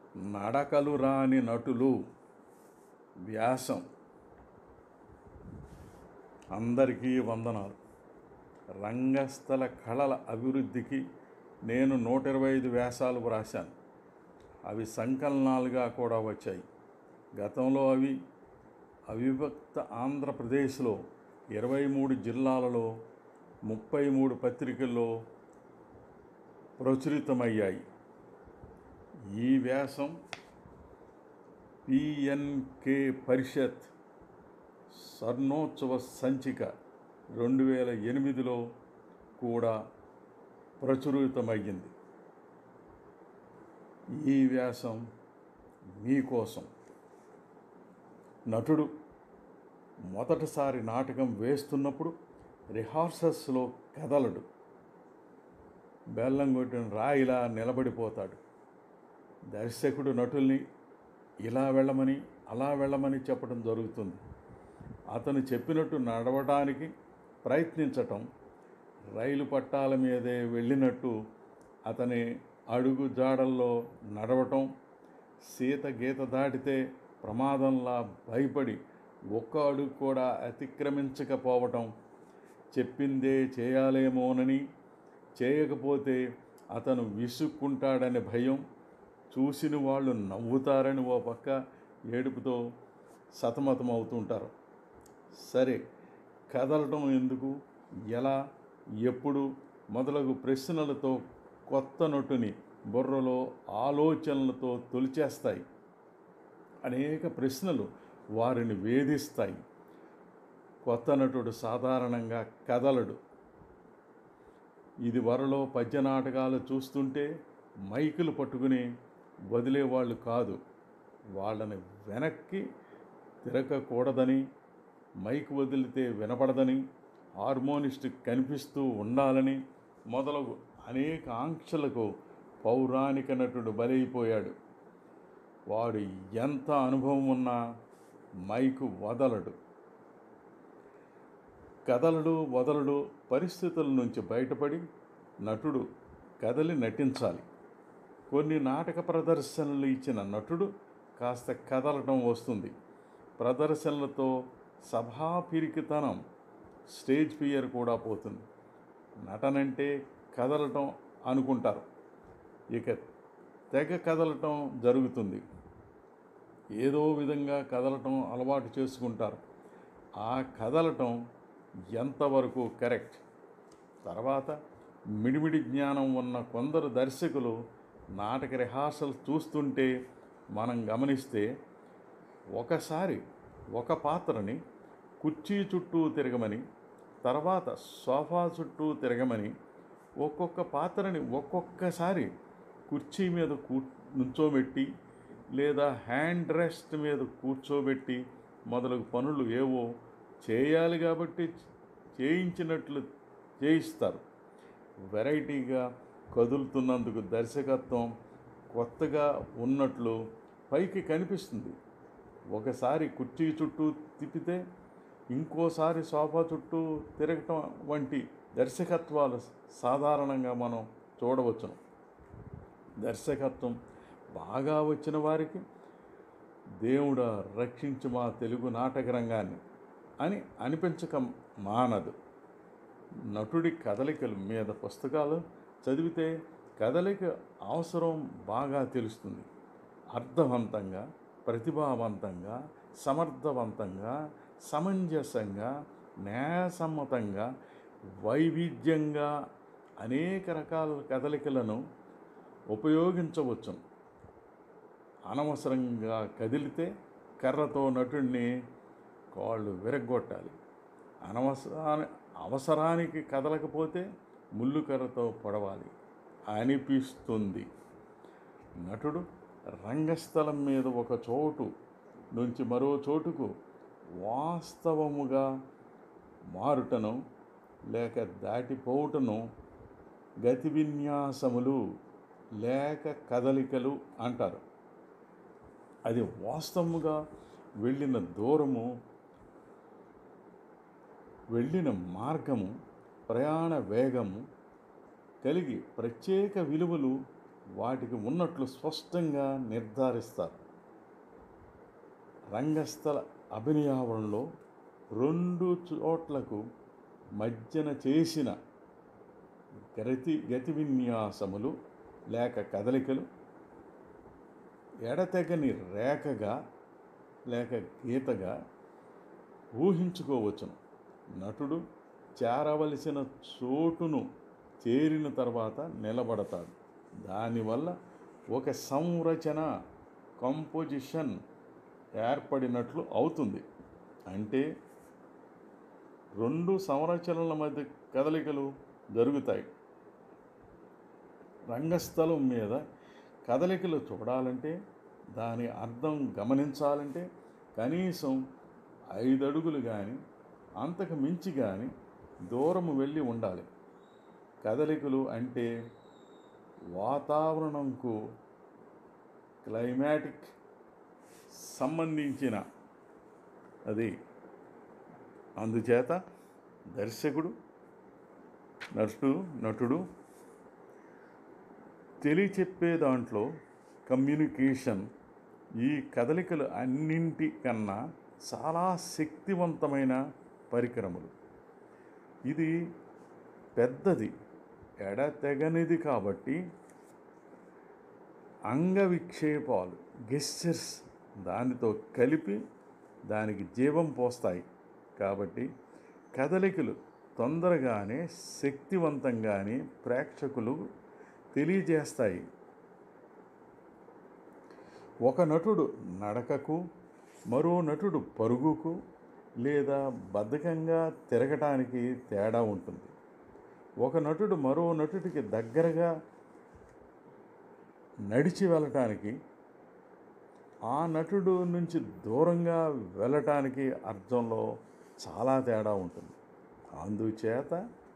నడకలు రాని నటులు వ్యాసం అందరికీ వందనాలు రంగస్థల కళల అభివృద్ధికి నేను నూట ఇరవై ఐదు వ్యాసాలు వ్రాశాను అవి సంకలనాలుగా కూడా వచ్చాయి గతంలో అవి అవిభక్త ఆంధ్రప్రదేశ్లో ఇరవై మూడు జిల్లాలలో ముప్పై మూడు పత్రికల్లో ప్రచురితమయ్యాయి ఈ వ్యాసం పిఎన్కే పరిషత్ స్వర్ణోత్సవ సంచిక రెండు వేల ఎనిమిదిలో కూడా ప్రచురితమయ్యింది ఈ వ్యాసం మీకోసం నటుడు మొదటిసారి నాటకం వేస్తున్నప్పుడు రిహార్సల్స్లో కదలడు బెల్లం కొట్టిన రాయిలా నిలబడిపోతాడు దర్శకుడు నటుల్ని ఇలా వెళ్ళమని అలా వెళ్ళమని చెప్పడం జరుగుతుంది అతను చెప్పినట్టు నడవడానికి ప్రయత్నించటం రైలు పట్టాల మీదే వెళ్ళినట్టు అతని అడుగు జాడల్లో నడవటం సీత గీత దాటితే ప్రమాదంలా భయపడి ఒక్క అడుగు కూడా అతిక్రమించకపోవటం చెప్పిందే చేయాలేమోనని చేయకపోతే అతను విసుక్కుంటాడనే భయం చూసిన వాళ్ళు నవ్వుతారని ఓ పక్క ఏడుపుతో సతమతం అవుతుంటారు సరే కదలటం ఎందుకు ఎలా ఎప్పుడు మొదలగు ప్రశ్నలతో కొత్త నటుని బుర్రలో ఆలోచనలతో తొలిచేస్తాయి అనేక ప్రశ్నలు వారిని వేధిస్తాయి కొత్త నటుడు సాధారణంగా కదలడు ఇది వరలో పద్య నాటకాలు చూస్తుంటే మైకులు పట్టుకుని వదిలేవాళ్ళు కాదు వాళ్ళని వెనక్కి తిరగకూడదని మైక్ వదిలితే వినపడదని హార్మోనిస్ట్ కనిపిస్తూ ఉండాలని మొదలగు అనేక ఆంక్షలకు పౌరాణిక నటుడు బలైపోయాడు వాడు ఎంత అనుభవం ఉన్నా మైకు వదలడు కదలడు వదలడు పరిస్థితుల నుంచి బయటపడి నటుడు కదలి నటించాలి కొన్ని నాటక ప్రదర్శనలు ఇచ్చిన నటుడు కాస్త కదలటం వస్తుంది ప్రదర్శనలతో సభా పిరికితనం స్టేజ్ ఫియర్ కూడా పోతుంది నటనంటే కదలటం అనుకుంటారు ఇక తెగ కదలటం జరుగుతుంది ఏదో విధంగా కదలటం అలవాటు చేసుకుంటారు ఆ కదలటం ఎంతవరకు కరెక్ట్ తర్వాత మిడిమిడి జ్ఞానం ఉన్న కొందరు దర్శకులు నాటక రిహార్సల్ చూస్తుంటే మనం గమనిస్తే ఒకసారి ఒక పాత్రని కుర్చీ చుట్టూ తిరగమని తర్వాత సోఫా చుట్టూ తిరగమని ఒక్కొక్క పాత్రని ఒక్కొక్కసారి కుర్చీ మీద కూ నుంచోబెట్టి లేదా హ్యాండ్ రెస్ట్ మీద కూర్చోబెట్టి మొదలగు పనులు ఏవో చేయాలి కాబట్టి చేయించినట్లు చేయిస్తారు వెరైటీగా కదులుతున్నందుకు దర్శకత్వం కొత్తగా ఉన్నట్లు పైకి కనిపిస్తుంది ఒకసారి కుర్చీ చుట్టూ తిప్పితే ఇంకోసారి సోఫా చుట్టూ తిరగటం వంటి దర్శకత్వాలు సాధారణంగా మనం చూడవచ్చును దర్శకత్వం బాగా వచ్చిన వారికి దేవుడా రక్షించు మా తెలుగు నాటక రంగాన్ని అని అనిపించక మానదు నటుడి కదలికల మీద పుస్తకాలు చదివితే కదలిక అవసరం బాగా తెలుస్తుంది అర్థవంతంగా ప్రతిభావంతంగా సమర్థవంతంగా సమంజసంగా న్యాయసమ్మతంగా వైవిధ్యంగా అనేక రకాల కదలికలను ఉపయోగించవచ్చును అనవసరంగా కదిలితే కర్రతో నటుడిని కాళ్ళు విరగ్గొట్టాలి అనవసరాని అవసరానికి కదలకపోతే ముళ్ళు కర్రతో పొడవాలి అనిపిస్తుంది నటుడు రంగస్థలం మీద ఒక చోటు నుంచి మరో చోటుకు వాస్తవముగా మారుటను లేక దాటిపోవుటను గతి విన్యాసములు లేక కదలికలు అంటారు అది వాస్తవముగా వెళ్ళిన దూరము వెళ్ళిన మార్గము ప్రయాణ వేగము కలిగి ప్రత్యేక విలువలు వాటికి ఉన్నట్లు స్పష్టంగా నిర్ధారిస్తారు రంగస్థల అభినయావరణలో రెండు చోట్లకు మధ్యన చేసిన గతి గతి విన్యాసములు లేక కదలికలు ఎడతెగని రేఖగా లేక గీతగా ఊహించుకోవచ్చును నటుడు చేరవలసిన చోటును చేరిన తర్వాత నిలబడతాడు దానివల్ల ఒక సంరచన కంపోజిషన్ ఏర్పడినట్లు అవుతుంది అంటే రెండు సంరచనల మధ్య కదలికలు జరుగుతాయి రంగస్థలం మీద కదలికలు చూడాలంటే దాని అర్థం గమనించాలంటే కనీసం ఐదు అడుగులు కానీ అంతకు మించి కానీ దూరము వెళ్ళి ఉండాలి కదలికలు అంటే వాతావరణంకు క్లైమాటిక్ సంబంధించిన అది అందుచేత దర్శకుడు నటుడు నటుడు తెలియచెప్పే దాంట్లో కమ్యూనికేషన్ ఈ కదలికలు అన్నింటికన్నా చాలా శక్తివంతమైన పరికరములు ఇది పెద్దది ఎడతెగనిది కాబట్టి అంగవిక్షేపాలు గెస్చర్స్ దానితో కలిపి దానికి జీవం పోస్తాయి కాబట్టి కదలికలు తొందరగానే శక్తివంతంగానే ప్రేక్షకులు తెలియజేస్తాయి ఒక నటుడు నడకకు మరో నటుడు పరుగుకు లేదా బద్ధకంగా తిరగటానికి తేడా ఉంటుంది ఒక నటుడు మరో నటుడికి దగ్గరగా నడిచి వెళ్ళటానికి ఆ నటుడు నుంచి దూరంగా వెళ్ళటానికి అర్థంలో చాలా తేడా ఉంటుంది అందుచేత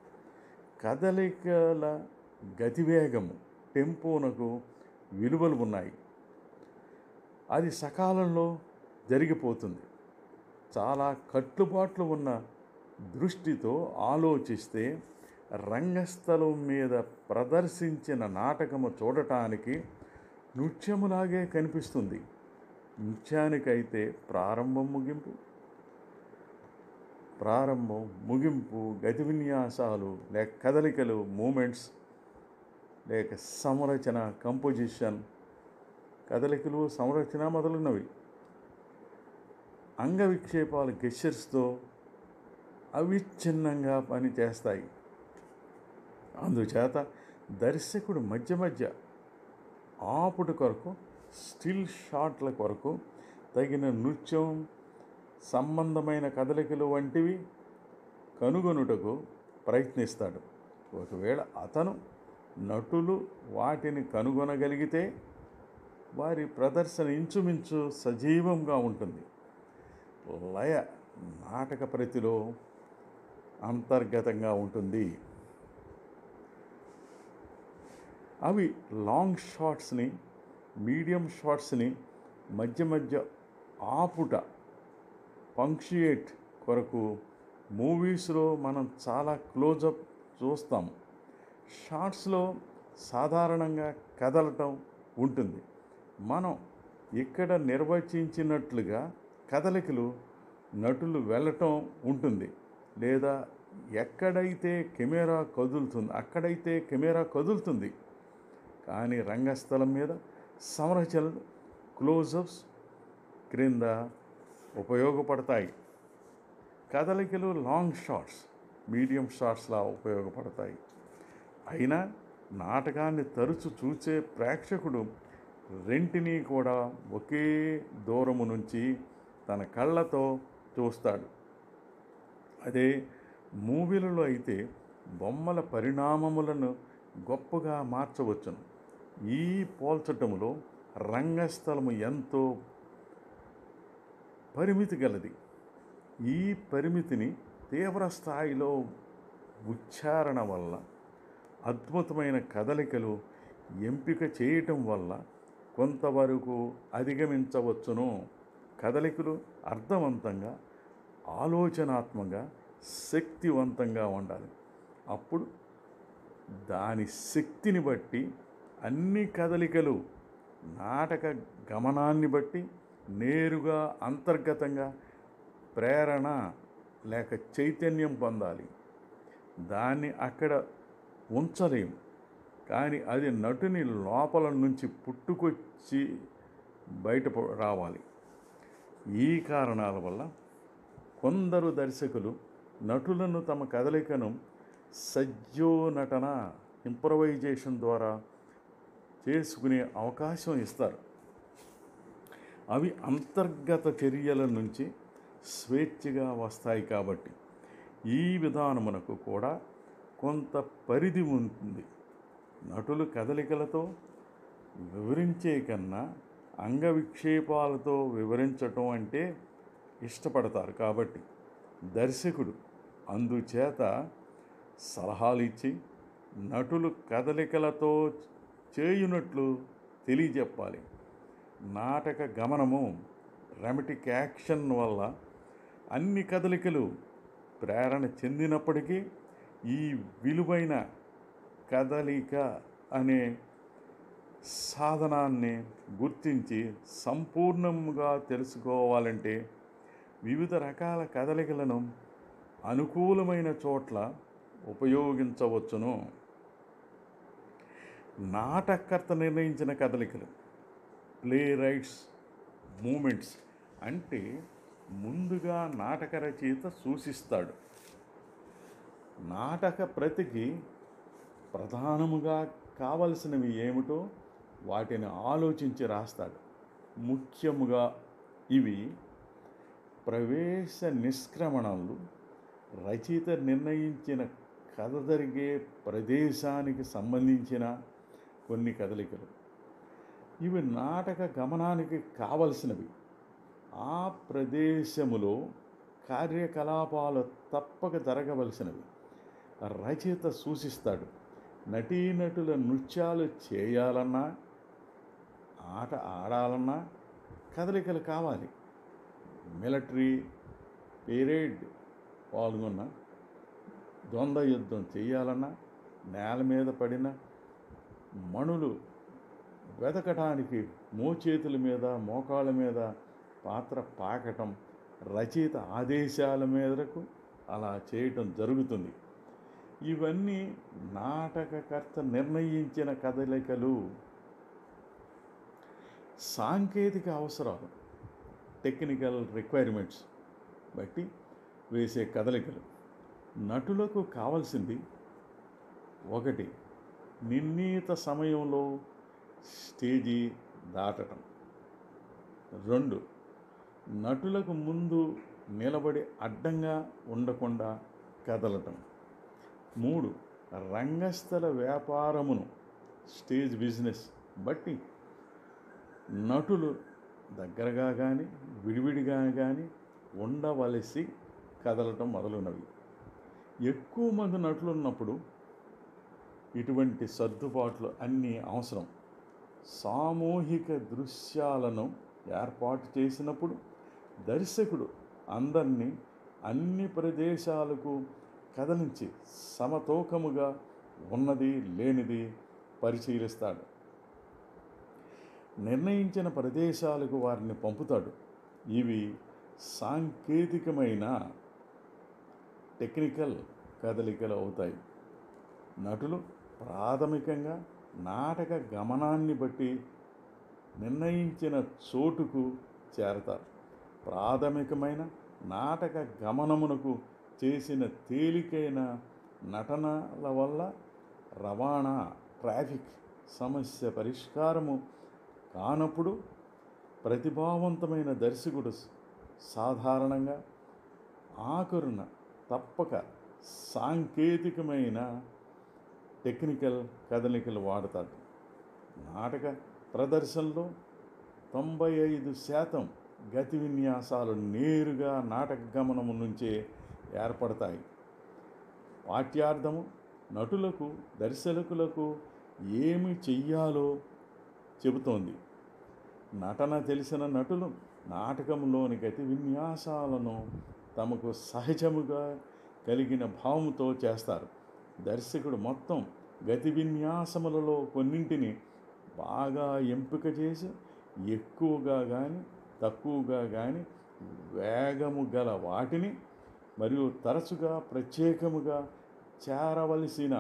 కదలికల గతివేగము టెంపోనకు విలువలు ఉన్నాయి అది సకాలంలో జరిగిపోతుంది చాలా కట్టుబాట్లు ఉన్న దృష్టితో ఆలోచిస్తే రంగస్థలం మీద ప్రదర్శించిన నాటకము చూడటానికి నృత్యములాగే కనిపిస్తుంది నృత్యానికైతే ప్రారంభం ముగింపు ప్రారంభం ముగింపు గతి విన్యాసాలు లేక కదలికలు మూమెంట్స్ లేక సంరచన కంపోజిషన్ కదలికలు సంరచన మొదలైనవి అంగవిక్షేపాలు గెషర్స్తో అవిచ్ఛిన్నంగా పనిచేస్తాయి అందుచేత దర్శకుడు మధ్య మధ్య ఆపుట కొరకు స్టిల్ షాట్ల కొరకు తగిన నృత్యం సంబంధమైన కదలికలు వంటివి కనుగొనుటకు ప్రయత్నిస్తాడు ఒకవేళ అతను నటులు వాటిని కనుగొనగలిగితే వారి ప్రదర్శన ఇంచుమించు సజీవంగా ఉంటుంది లయ నాటక ప్రతిలో అంతర్గతంగా ఉంటుంది అవి లాంగ్ షాట్స్ని మీడియం షాట్స్ని మధ్య మధ్య ఆపుట పంక్చుయేట్ కొరకు మూవీస్లో మనం చాలా క్లోజప్ చూస్తాం షార్ట్స్లో సాధారణంగా కదలటం ఉంటుంది మనం ఇక్కడ నిర్వచించినట్లుగా కదలికలు నటులు వెళ్ళటం ఉంటుంది లేదా ఎక్కడైతే కెమెరా కదులుతుంది అక్కడైతే కెమెరా కదులుతుంది కానీ రంగస్థలం మీద సంరచనలు క్లోజప్స్ క్రింద ఉపయోగపడతాయి కదలికలు లాంగ్ షాట్స్ మీడియం షాట్స్లా ఉపయోగపడతాయి అయినా నాటకాన్ని తరచు చూసే ప్రేక్షకుడు రెంటిని కూడా ఒకే దూరము నుంచి తన కళ్ళతో చూస్తాడు అదే మూవీలలో అయితే బొమ్మల పరిణామములను గొప్పగా మార్చవచ్చును ఈ పోల్చటములో రంగస్థలము ఎంతో పరిమితి గలది ఈ పరిమితిని తీవ్ర స్థాయిలో ఉచ్చారణ వల్ల అద్భుతమైన కదలికలు ఎంపిక చేయటం వల్ల కొంతవరకు అధిగమించవచ్చును కదలికలు అర్థవంతంగా ఆలోచనాత్మకంగా శక్తివంతంగా ఉండాలి అప్పుడు దాని శక్తిని బట్టి అన్ని కదలికలు నాటక గమనాన్ని బట్టి నేరుగా అంతర్గతంగా ప్రేరణ లేక చైతన్యం పొందాలి దాన్ని అక్కడ ఉంచలేము కానీ అది నటుని లోపల నుంచి పుట్టుకొచ్చి బయట ప- రావాలి ఈ కారణాల వల్ల కొందరు దర్శకులు నటులను తమ కదలికను సజ్జో నటన ఇంప్రవైజేషన్ ద్వారా చేసుకునే అవకాశం ఇస్తారు అవి అంతర్గత చర్యల నుంచి స్వేచ్ఛగా వస్తాయి కాబట్టి ఈ విధానమునకు కూడా కొంత పరిధి ఉంటుంది నటులు కదలికలతో వివరించే కన్నా అంగవిక్షేపాలతో వివరించటం అంటే ఇష్టపడతారు కాబట్టి దర్శకుడు అందుచేత సలహాలు ఇచ్చి నటులు కదలికలతో చేయునట్లు తెలియజెప్పాలి నాటక గమనము రెమటిక్ యాక్షన్ వల్ల అన్ని కదలికలు ప్రేరణ చెందినప్పటికీ ఈ విలువైన కదలిక అనే సాధనాన్ని గుర్తించి సంపూర్ణంగా తెలుసుకోవాలంటే వివిధ రకాల కదలికలను అనుకూలమైన చోట్ల ఉపయోగించవచ్చును నాటకర్త నిర్ణయించిన కదలికలు ప్లే రైట్స్ మూమెంట్స్ అంటే ముందుగా నాటక రచయిత సూచిస్తాడు నాటక ప్రతికి ప్రధానముగా కావలసినవి ఏమిటో వాటిని ఆలోచించి రాస్తాడు ముఖ్యముగా ఇవి ప్రవేశ నిష్క్రమణలు రచయిత నిర్ణయించిన కథ జరిగే ప్రదేశానికి సంబంధించిన కొన్ని కదలికలు ఇవి నాటక గమనానికి కావలసినవి ఆ ప్రదేశములో కార్యకలాపాలు తప్పక జరగవలసినవి రచయిత సూచిస్తాడు నటీనటుల నృత్యాలు చేయాలన్నా ఆట ఆడాలన్నా కదలికలు కావాలి మిలిటరీ పీరియడ్ పాల్గొన్న ద్వంద్వ యుద్ధం చేయాలన్నా నేల మీద పడిన మణులు వెతకటానికి మోచేతుల మీద మోకాళ్ళ మీద పాత్ర పాకటం రచయిత ఆదేశాల మేరకు అలా చేయటం జరుగుతుంది ఇవన్నీ నాటకకర్త నిర్ణయించిన కదలికలు సాంకేతిక అవసరాలు టెక్నికల్ రిక్వైర్మెంట్స్ బట్టి వేసే కదలికలు నటులకు కావాల్సింది ఒకటి నిర్ణీత సమయంలో స్టేజీ దాటడం రెండు నటులకు ముందు నిలబడి అడ్డంగా ఉండకుండా కదలటం మూడు రంగస్థల వ్యాపారమును స్టేజ్ బిజినెస్ బట్టి నటులు దగ్గరగా కానీ విడివిడిగా కానీ ఉండవలసి కదలటం మొదలున్నవి ఎక్కువ మంది నటులు ఉన్నప్పుడు ఇటువంటి సర్దుబాట్లు అన్నీ అవసరం సామూహిక దృశ్యాలను ఏర్పాటు చేసినప్పుడు దర్శకుడు అందరినీ అన్ని ప్రదేశాలకు కదలించి సమతూకముగా ఉన్నది లేనిది పరిశీలిస్తాడు నిర్ణయించిన ప్రదేశాలకు వారిని పంపుతాడు ఇవి సాంకేతికమైన టెక్నికల్ కదలికలు అవుతాయి నటులు ప్రాథమికంగా నాటక గమనాన్ని బట్టి నిర్ణయించిన చోటుకు చేరతారు ప్రాథమికమైన నాటక గమనమునకు చేసిన తేలికైన నటనల వల్ల రవాణా ట్రాఫిక్ సమస్య పరిష్కారము కానప్పుడు ప్రతిభావంతమైన దర్శకుడు సాధారణంగా ఆఖరున తప్పక సాంకేతికమైన టెక్నికల్ కదలికలు వాడతాడు నాటక ప్రదర్శనలో తొంభై ఐదు శాతం గతి విన్యాసాలు నేరుగా నాటక గమనము నుంచే ఏర్పడతాయి పాఠ్యార్థము నటులకు దర్శకులకు ఏమి చెయ్యాలో చెబుతోంది నటన తెలిసిన నటులు నాటకంలోని గతి విన్యాసాలను తమకు సహజముగా కలిగిన భావముతో చేస్తారు దర్శకుడు మొత్తం గతి విన్యాసములలో కొన్నింటిని బాగా ఎంపిక చేసి ఎక్కువగా కానీ తక్కువగా కానీ వేగము గల వాటిని మరియు తరచుగా ప్రత్యేకముగా చేరవలసిన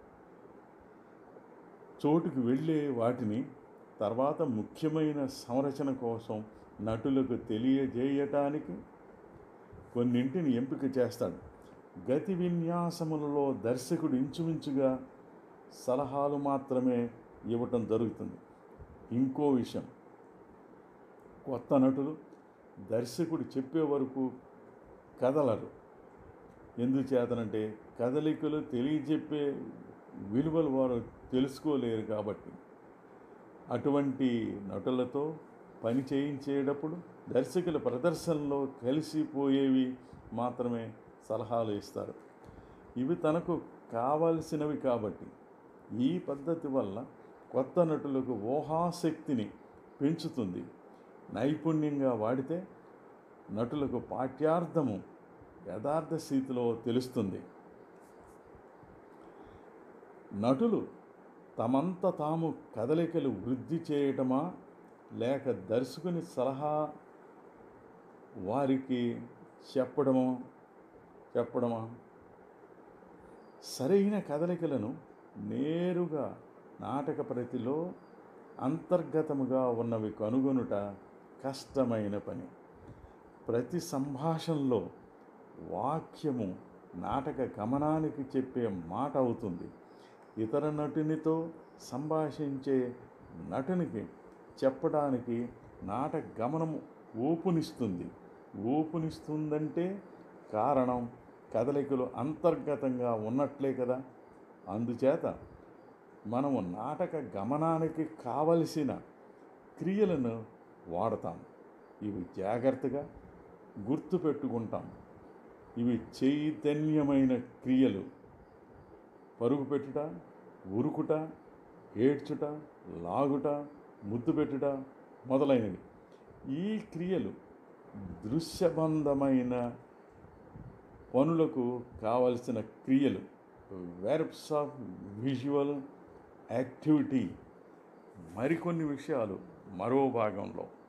చోటుకు వెళ్ళే వాటిని తర్వాత ముఖ్యమైన సంరచన కోసం నటులకు తెలియజేయటానికి కొన్నింటిని ఎంపిక చేస్తాడు గతి విన్యాసములలో దర్శకుడు ఇంచుమించుగా సలహాలు మాత్రమే ఇవ్వటం జరుగుతుంది ఇంకో విషయం కొత్త నటులు దర్శకుడు చెప్పే వరకు కదలరు ఎందుచేతనంటే కదలికలు తెలియజెప్పే విలువలు వారు తెలుసుకోలేరు కాబట్టి అటువంటి నటులతో పని చేయించేటప్పుడు దర్శకుల ప్రదర్శనలో కలిసిపోయేవి మాత్రమే సలహాలు ఇస్తారు ఇవి తనకు కావలసినవి కాబట్టి ఈ పద్ధతి వల్ల కొత్త నటులకు ఊహాశక్తిని పెంచుతుంది నైపుణ్యంగా వాడితే నటులకు పాఠ్యార్థము యథార్థ స్థితిలో తెలుస్తుంది నటులు తమంత తాము కదలికలు వృద్ధి చేయటమా లేక దర్శకుని సలహా వారికి చెప్పడమో చెప్పడమా సరైన కదలికలను నేరుగా నాటక ప్రతిలో అంతర్గతముగా ఉన్నవి కనుగొనుట కష్టమైన పని ప్రతి సంభాషణలో వాక్యము నాటక గమనానికి చెప్పే మాట అవుతుంది ఇతర నటునితో సంభాషించే నటునికి చెప్పడానికి నాటక గమనము ఊపునిస్తుంది ఊపునిస్తుందంటే కారణం కదలికలు అంతర్గతంగా ఉన్నట్లే కదా అందుచేత మనము నాటక గమనానికి కావలసిన క్రియలను వాడతాం ఇవి జాగ్రత్తగా గుర్తుపెట్టుకుంటాం ఇవి చైతన్యమైన క్రియలు పరుగు పెట్టుట ఉరుకుట ఏడ్చుట లాగుట ముద్దు పెట్టుట మొదలైనవి ఈ క్రియలు దృశ్యబంధమైన పనులకు కావలసిన క్రియలు వెర్బ్స్ ఆఫ్ విజువల్ యాక్టివిటీ మరికొన్ని విషయాలు మరో భాగంలో